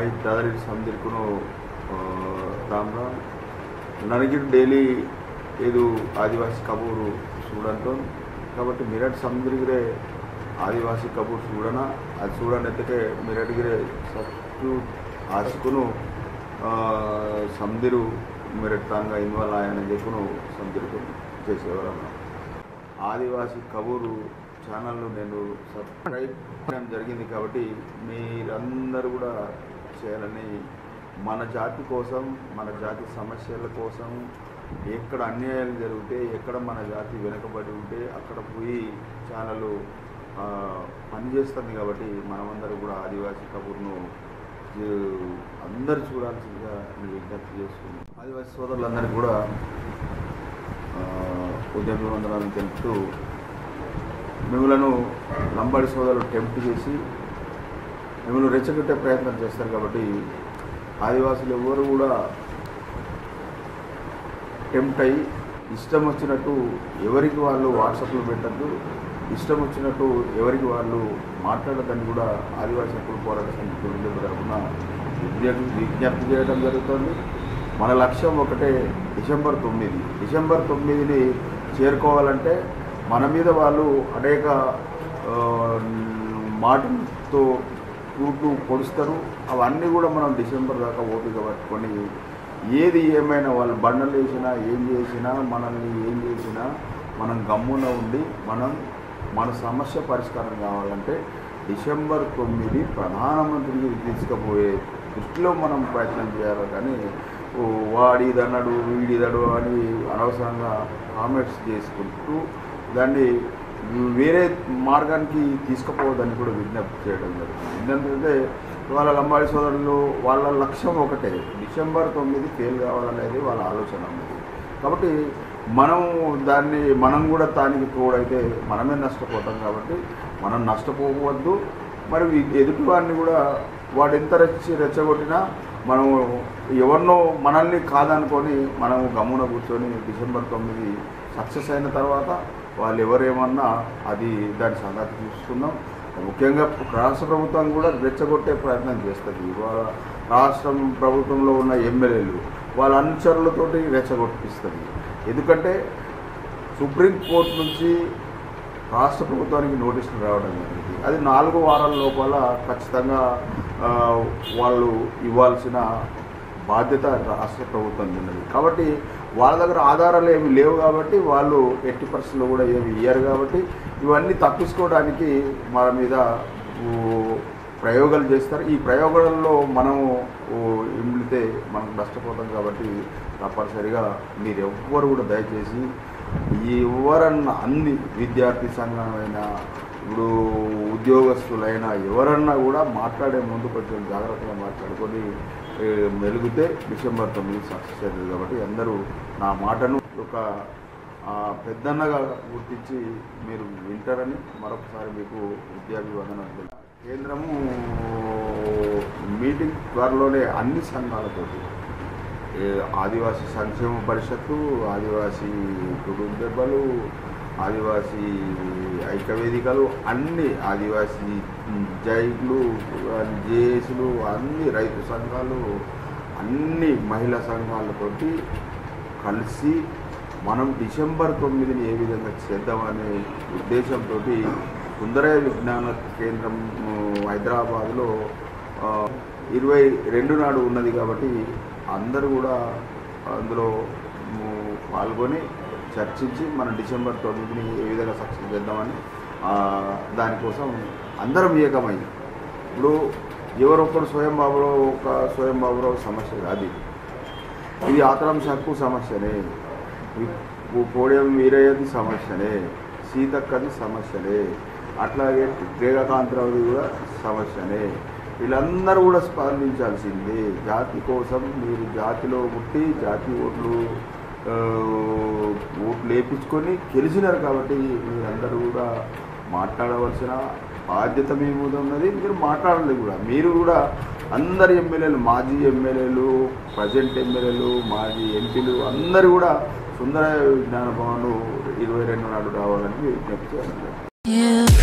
Hi ದಾದರಿ ಸಮದಿರ್ಕು ರಾಮ್ ರಾಮ್ ನನಗೆ ಡೈಲಿ ಇದು ಆದಿವಾಸಿ ಕಬೂರು చూడంతో కాబట్టి మిరట్ ಸಮುದ್ರಗಿರೆ ఆదివాసీ కబూర్ చూడన అది చూడనెత్తకే మిరట్గిరే సత్తు ఆశకును సముదిరు మిరట్ తాంగా ఇన్వాల్వ్ అయ్యానని చెప్పును సముదిరుకు చేసేవారు ఆదివాసీ కబూరు ఛానల్ను నేను సబ్స్క్రైబ్ చేయడం జరిగింది కాబట్టి మీరందరూ కూడా చేయాలని మన జాతి కోసం మన జాతి సమస్యల కోసం ఎక్కడ అన్యాయాలు జరిగితే ఎక్కడ మన జాతి వెనుకబడి ఉంటే అక్కడ పోయి ఛానల్ పనిచేస్తుంది కాబట్టి మనమందరూ కూడా ఆదివాసీ కబూర్ను జ- అందరూ చూడాల్సిందిగా నేను విజ్ఞప్తి చేస్తున్నాను ఆదివాసీ సోదరులందరికీ కూడా ఆ, ఉద్యమవందనాలను తెలుపుతూ మిమ్మలను లంబాడి సోదరులు టెంప్ట్ చేసి మిమ్మల్ని రెచ్చగొట్టే ప్రయత్నం చేస్తారు కాబట్టి ఆదివాసులు ఎవరు కూడా టెంప్ట్ అయ్యి ఇష్టం వచ్చినట్టు ఎవరికి వాళ్ళు వాట్సాప్లో పెట్టద్దు ఇష్టం వచ్చినట్టు ఎవరికి వాళ్ళు మాట్లాడదని కూడా ఆదివాసీ హక్కుల పోరాట సమితి ఉద్యోగ తరఫున విజ్ఞప్తి విజ్ఞప్తి చేయడం జరుగుతుంది మన లక్ష్యం ఒకటే డిసెంబర్ తొమ్మిది డిసెంబర్ తొమ్మిదిని చేరుకోవాలంటే మన మీద వాళ్ళు అనేక ఆ, మాటలతో రూటు పొడుస్తారు అవన్నీ కూడా మనం డిసెంబర్ దాకా ఓపిక పట్టుకొని ఏది ఏమైనా వాళ్ళు బండలు వేసినా ఏం చేసినా మనల్ని ఏం చేసినా మనం గమ్మున ఉండి మనం మన సమస్య పరిష్కారం కావాలంటే డిసెంబర్ తొమ్మిది ప్రధానమంత్రికి తీసుకుపోయే దృష్టిలో మనం ప్రయత్నం చేయాలి కానీ ఓ వాడిదన్నాడు వీడిదడు అని అనవసరంగా కామెంట్స్ చేసుకుంటూ దాన్ని వేరే మార్గానికి తీసుకుపోవద్దని కూడా విజ్ఞప్తి చేయడం జరుగుతుంది ఎందుకంటే వాళ్ళ లంబాడి సోదరులు వాళ్ళ లక్ష్యం ఒకటే డిసెంబర్ తొమ్మిది ఫెయిల్ కావాలనేది వాళ్ళ ఆలోచన ఉన్నది కాబట్టి మనం దాన్ని మనం కూడా దానికి తోడైతే మనమే నష్టపోతాం కాబట్టి మనం నష్టపోవద్దు మరి ఈ ఎదుటి వాడిని కూడా వాడు ఎంత రెచ్చి రెచ్చగొట్టినా మనం ఎవరినో మనల్ని కాదనుకొని మనం గమ్మున కూర్చొని డిసెంబర్ తొమ్మిది సక్సెస్ అయిన తర్వాత వాళ్ళు ఎవరేమన్నా అది దాని సంగతి చూసుకుందాం ముఖ్యంగా రాష్ట్ర ప్రభుత్వం కూడా రెచ్చగొట్టే ప్రయత్నం చేస్తుంది ఇవాళ రాష్ట్ర ప్రభుత్వంలో ఉన్న ఎమ్మెల్యేలు వాళ్ళ అనుచరులతోటి రెచ్చగొట్టిస్తుంది ఎందుకంటే సుప్రీంకోర్టు నుంచి రాష్ట్ర ప్రభుత్వానికి నోటీసులు రావడం జరిగింది అది నాలుగు వారాల లోపల ఖచ్చితంగా ఆ, వాళ్ళు ఇవ్వాల్సిన బాధ్యత రాష్ట్ర ప్రభుత్వం ఉన్నది కాబట్టి వాళ్ళ దగ్గర ఆధారాలు ఏమి లేవు కాబట్టి వాళ్ళు ఎట్టి పరిస్థితుల్లో కూడా ఏమి ఇయ్యరు కాబట్టి ఇవన్నీ తప్పించుకోవడానికి మన మీద ఊ, ప్రయోగాలు చేస్తారు ఈ ప్రయోగాలలో మనం ఊ, ఇమిడితే మనం నష్టపోతాం కాబట్టి తప్పనిసరిగా మీరు ఎవ్వరు కూడా దయచేసి ఎవరన్నా అన్ని విద్యార్థి సంఘమైనా ఇప్పుడు ఉద్యోగస్తులైనా ఎవరన్నా కూడా మాట్లాడే ముందు కొంచెం జాగ్రత్తగా మాట్లాడుకొని ఏ, మెలుగుతే డిసెంబర్ తొమ్మిది సక్సెస్ అవుతుంది కాబట్టి అందరూ నా మాటను ఒక ఆ, పెద్దన్నగా గుర్తించి మీరు వింటారని మరొకసారి మీకు విద్యాభివందనం కేంద్రము మీటింగ్ త్వరలోనే అన్ని సంఘాలతోటి ఏ, ఆదివాసీ సంక్షేమ పరిషత్తు ఆదివాసీ కుటుంబ దెబ్బలు ఆదివాసీ ఐక్యవేదికలు అన్ని ఆదివాసీ జైలు జేఏసీలు అన్ని రైతు సంఘాలు అన్ని మహిళా సంఘాలతోటి కలిసి మనం డిసెంబర్ తొమ్మిదిని ఏ విధంగా చేద్దామనే ఉద్దేశంతో సుందరయ్య విజ్ఞాన కేంద్రం ఆ, హైదరాబాద్లో ఆ, ఇరవై రెండు నాడు ఉన్నది కాబట్టి అందరూ కూడా అందులో ము- పాల్గొని చర్చించి మన డిసెంబర్ తొమ్మిదిని ఏ విధంగా సక్సెస్ చేద్దామని ఆ, దానికోసం అందరం ఏకమై ఇప్పుడు ఎవరొక్కరు స్వయం బాబులో ఒక స్వయం బాబులో సమస్య కాదు ఇది. ఇది ఆతరాంశ హక్కు సమస్యనే వి- పోడియం వీరయ్యది సమస్యనే సీతక్కది సమస్యనే అట్లాగే రేఖాకాంతరావుది కూడా సమస్యనే వీళ్ళందరూ కూడా స్పందించాల్సిందే జాతి కోసం మీరు జాతిలో పుట్టి జాతి ఓట్లు ఆ, ఓట్లు వేయించుకొని గెలిచినారు కాబట్టి మీరందరూ కూడా మాట్లాడవలసిన బాధ్యత మీ మీద ఉన్నది మీరు మాట్లాడాలి కూడా మీరు కూడా అందరు ఎమ్మెల్యేలు మాజీ ఎమ్మెల్యేలు ప్రజెంట్ ఎమ్మెల్యేలు మాజీ ఎంపీలు అందరూ కూడా సుందర విజ్ఞాన భవన్ ఇరవై రెండు నాడు రావాలని విజ్ఞప్తి చేస్తున్నారు You